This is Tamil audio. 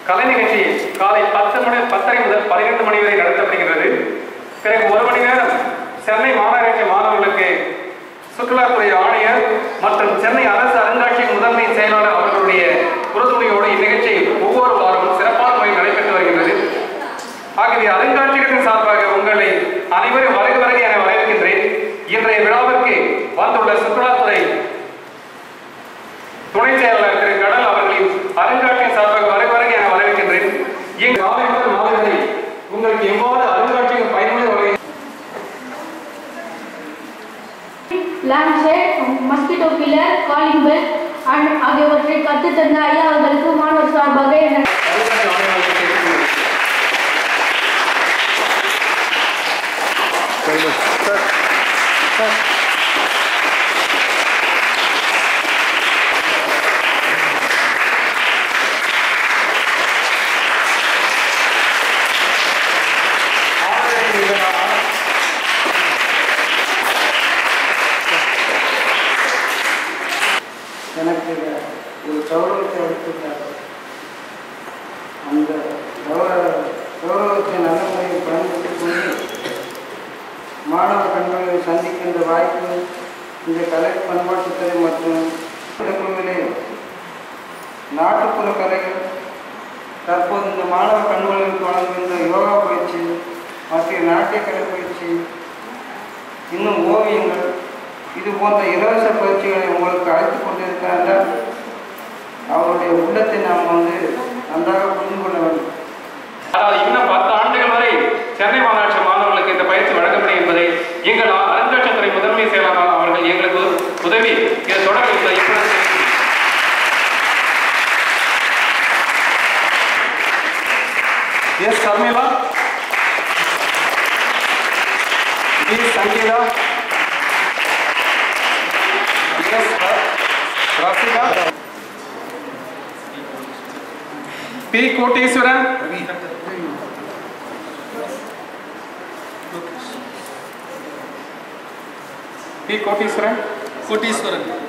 கலை நிகழ்ச்சி காலை பத்து மணி பத்தரை முதல் பன்னிரெண்டு மணி வரை நடத்தப்படுகிறது பிறகு ஒரு மணி நேரம் சென்னை மாநகராட்சி மாணவர்களுக்கு சுற்றுலாத்துறை ஆணையர் மற்றும் சென்னை அரசு அருங்காட்சியக முதன்மை செயலாளர் அவர்களுடைய உறுதுணையோடு இந்நிகழ்ச்சி ஒவ்வொரு வாரமும் சிறப்பான முறையில் நடைபெற்று வருகிறது ஆகவே அருங்காட்சியகத்தின் சார்பாக உங்களை அனைவரும் வருக வருக என வரவேற்கின்றேன் இன்றைய விழாவிற்கு வந்துள்ள சுற்றுலாத்துறை துணை செயலாளர் திரு கடல் அவர்களின் அருங்காட்சியக சார்பாக வருக வருக என வரவேற்கின்றேன் இங்கு காலை முதல் மாலை வரை உங்களுக்கு எவ்வாறு அருங்காட்சியகம் பயனுள்ள வகையில் land shed mosquito killer calling bell and ஆகியவற்றை கற்றுத்தந்த ஐயா அவர்களுக்கு மாணவர் சார்பாக என அருங்காட்சியக ஆணையாளர்கள் கேட்டுக்கொள்கிறேன். ஆணையரின் இதனால் எனக்கு ஒரு கௌரவத்தை அளித்துள்ளார் அந்த கௌரவ கௌரவத்தை நல்ல முறையில் பயன்படுத்திக் கொண்டு மாணவ கண்களை சந்திக்கின்ற வாய்ப்பு இந்த கலை பண்பாட்டுத்துறை மற்றும் இடக்குழுவிலே நாட்டுப்புற கலைகள் தற்போது இந்த மாணவ கண்களுக்கு வழங்குகின்ற யோகா பயிற்சி மற்றும் நாட்டிய கலை பயிற்சி இன்னும் ஓவியங்கள் இது போன்ற இலவச பயிற்சிகளை உங்களுக்கு அழைத்து கொண்டிருக்கிறார்கள் அவருடைய உள்ளத்தை நாம் வந்து நன்றாக புரிந்து கொள்ள வேண்டும் ஆனால் இன்னும் பத்து ஆண்டுகள் வரை சென்னை மாநகராட்சி மாணவர்களுக்கு இந்த பயிற்சி வழங்கப்படும் என்பதை எங்கள் அருங்காட்சியகத்துறை முதன்மை செயலாளர் அவர்கள் எங்களுக்கு உத- உதவி இதை தொடங்க இந்த இப்பொழுது S Sharmila P Sangeetha S Rasika P Koteeswaran P Koteeswaran Koteeswaran